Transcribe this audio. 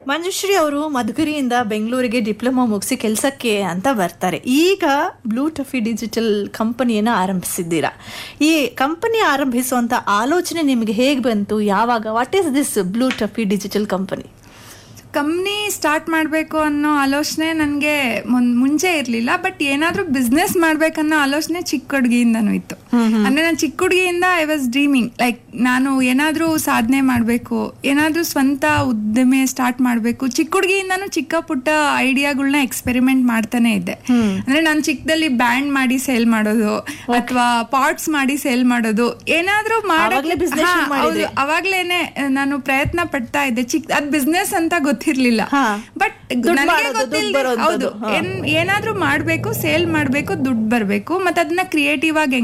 ಮಂಜುಶ್ರೀ ಅವರು ಮಧುಗಿರಿಯಿಂದ ಬೆಂಗಳೂರಿಗೆ ಡಿಪ್ಲೊಮಾ ಮುಗಿಸಿ ಕೆಲಸಕ್ಕೆ ಅಂತ ಬರ್ತಾರೆ ಈಗ ಬ್ಲೂ ಟಫಿ ಡಿಜಿಟಲ್ ಕಂಪನಿಯನ್ನು ಆರಂಭಿಸಿದ್ದೀರಾ ಈ ಕಂಪನಿ ಆರಂಭಿಸುವಂತ ಆಲೋಚನೆ ನಿಮಗೆ ಹೇಗೆ ಬಂತು ಯಾವಾಗ what is this blue taffy digital company company start ಮಾಡಬೇಕು ಅನ್ನೋ ಆಲೋಚನೆ ನನಗೆ ಮುಂಚೆ ಇರಲಿಲ್ಲ ಬಟ್ ಏನಾದರೂ ಬಿಸ್ನೆಸ್ ಮಾಡ್ಬೇಕನ್ನೋ ಆಲೋಚನೆ ಚಿಕ್ಕ ಹುಡುಗಿಯಿಂದನೂ ಇತ್ತು ಅಂದ್ರೆ ನಾನು ಚಿಕ್ಕ ಹುಡುಗಿಯಿಂದ ಐ ವಾಸ್ ಡ್ರೀಮಿಂಗ್ ಲೈಕ್ ನಾನು ಏನಾದರೂ ಸಾಧನೆ ಮಾಡಬೇಕು ಏನಾದರೂ ಸ್ವಂತ ಉದ್ದಿಮೆ ಸ್ಟಾರ್ಟ್ ಮಾಡಬೇಕು ಚಿಕ್ಕ ಹುಡುಗಿಯಿಂದನೂ ಚಿಕ್ಕ ಪುಟ್ಟ ಐಡಿಯಾಗಳನ್ನ ಎಕ್ಸ್ಪೆರಿಮೆಂಟ್ ಮಾಡ್ತಾನೆ ಇದ್ದೆ ಅಂದ್ರೆ ನಾನು ಚಿಕ್ಕದಲ್ಲಿ ಬ್ಯಾಂಡ್ ಮಾಡಿ ಸೇಲ್ ಮಾಡೋದು ಅಥವಾ ಪಾಟ್ಸ್ ಮಾಡಿ ಸೇಲ್ ಮಾಡೋದು ಏನಾದರೂ ಆವಾಗ್ಲೇ business ಶುರು ಮಾಡಿದ್ರಿ. ಅವಾಗ್ಲೇನೆ ನಾನು ಪ್ರಯತ್ನ ಪಡ್ತಾ ಇದ್ದೆ ಚಿಕ್ಕ ಅದ್ ಬಿಸ್ನೆಸ್ ಅಂತ ಗೊತ್ತಿರ್ಲಿಲ್ಲ ಹಾ. ಬಟ್ ದುಡ್ಡ್ ನನಗೆ ಮಾಡೋದು, ದುಡ್ಡ್ ಗೊತ್ತಿಲ್ಲ ಬರೋಂಥದ್ದು. ಹೌದು ಏನ್- ಏನಾದ್ರೂ ಮಾಡ್ಬೇಕು ಸೇಲ್ ಮಾಡ್ಬೇಕು ದುಡ್ಡು ಬರ್ಬೇಕು ಮತ್ತೆ ಅದನ್ನ ಕ್ರಿಯೇಟಿವ್ ಆಗಿ